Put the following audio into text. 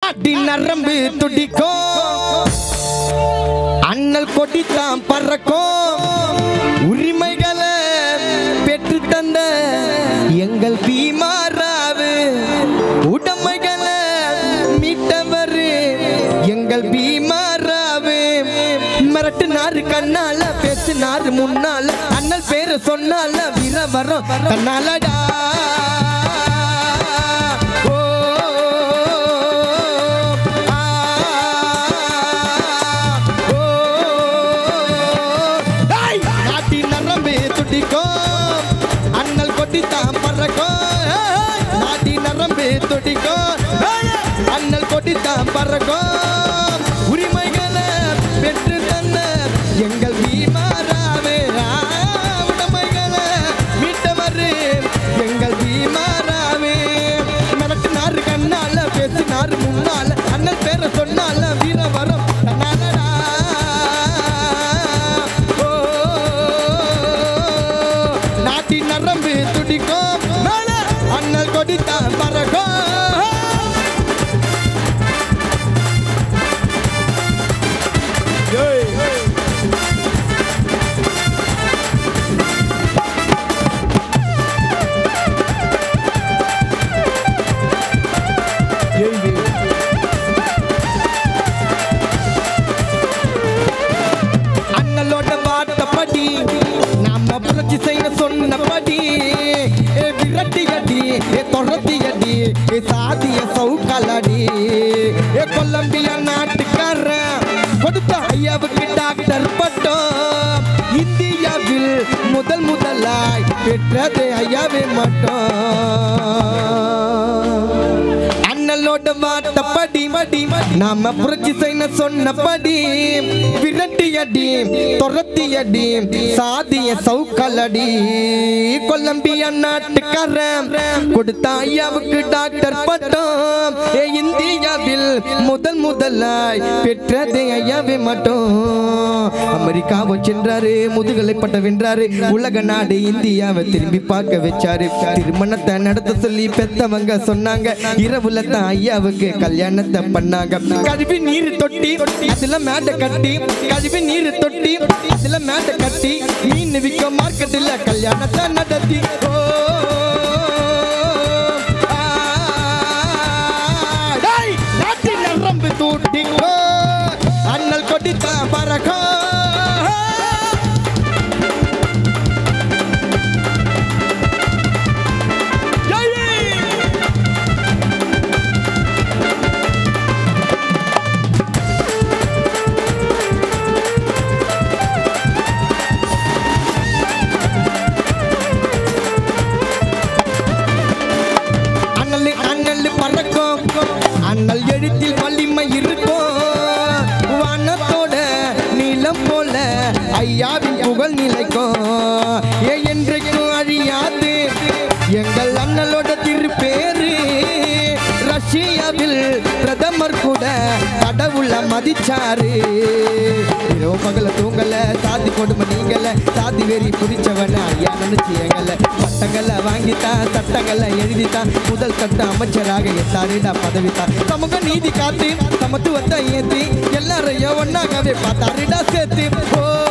நாட்டி நரம்பு துடிக்கும் அண்ணல் கொடித்தான் பறக்கும் உரிமைகளை பெற்று தந்த எங்கள் பீமாராவு உடமைகளை மீட்டவர் எங்கள் பீமாராவு மிரட்டு நாறு கண்ணால பேசினாரு முன்னால அண்ணல் பேரு சொன்னால வீர வரும் தன்னாலடா ஓ, ஆ, ஓ, ஏய், நாட்டி நரம்பு துடிக்கும் அண்ணல் கொட்டித்தான் பறக்கும் ஏய், நாட்டி நரம்பு துடிக்கும் ஏய், அண்ணல் கொட்டித்தான் பறக்கும் உரிமைகளை பெற்று தந்த எங்கள் பீமாராவே ஆ, உடைமைகளை மீட்டவரு எங்கள் பீமாராவே மிரட்டினாரு கண்ணால பேசினாரு முன்னால அண்ணல் பேரை சொன்னால வீர வரும் தன்னாலடா ஓ, நாட்டி நரம்பு துடிக்கும் மேல அண்ணல் கொடித்தான் பறக்கும் அண்ணலோட வாட்டப்படி நாம புரட்சி செய்ய சொன்னபடி ஏ விரட்டி அடி ஏ தொரத்தி அடி ஏ சாதிய சவுக்கலடி ஏ கொலம்பியா நாட்டுக்காரன் கொடுத்த ஐயாவுக்கு டாக்டர் பட்டம் இந்தியாவில் முதல் முதலாய் பெற்றது ஐயாவே மட்டும் அண்ணலோட வாட்டப்படி மடி நாம புரட்சி செய்ய சொன்னபடி விரட்டி அடி துரத்தி அடி சாதிய சவுக்கலடி கொலம்பியா நாட்டுக்காரன் கொடுத்த ஐயாவுக்கு டாக்டர் பட்டம் ஏ இந்தியாவில் முதல் முதலாய் பெற்றது ஐயாவே மட்டும் அமெரிக்காவை சென்றாரு முதுகலை பட்டம் வென்றாரு உலக நாடு இந்தியாவை திரும்பி பார்க்க வச்சாரு திருமணத்தை நடத்த சொல்லி பெத்தவங்க சொன்னாங்க இரவுல தான் ஐயாவுக்கு கல்யாணத்தை பண்ணாங்க கழுவி நீர் தொட்டி அதுல மேட்டை கட்டி கழுவி நீர் தொட்டி அதுல மேட்டை கட்டி மீன் விற்க மார்க்கெட்டில் கல்யாணத்தை நடத்தி ஓ ஆ, டேய், நாட்டு நரம்பு தூட்டிக்கோ அண்ணல் கொடித்தான் பறக்கோ அண்ணல் அண்ணல் பறக்கும் அண்ணல் எழுத்தில் வலிமை இருக்கும் வானத்தோட நீளம் போல ஐயாவின் புகழ் நிலைக்கும் ஏ என்றைக்கும் அழியாது எங்கள் அண்ணலோட திருப்பேரு ரஷ்யாவில் பிரதமர் கூட கடவுள மதிச்சாரு இரவு பகல தூங்கல சாதி கொடுமை நீங்கல சாதி வெறி புரிச்சவன ஐயா நினைச்சு எங்கல பட்டங்களை வாங்கித்தான் சட்டங்களை எழுதித்தான் முதல் சட்ட அமைச்சராக எத்தாரிடா பதவித்தான் சமூக நீதி காத்து சமத்துவத்தை ஏத்தி எல்லாரையும் ஒன்னாகவே பார்த்தாரிடா சேர்த்து ஓ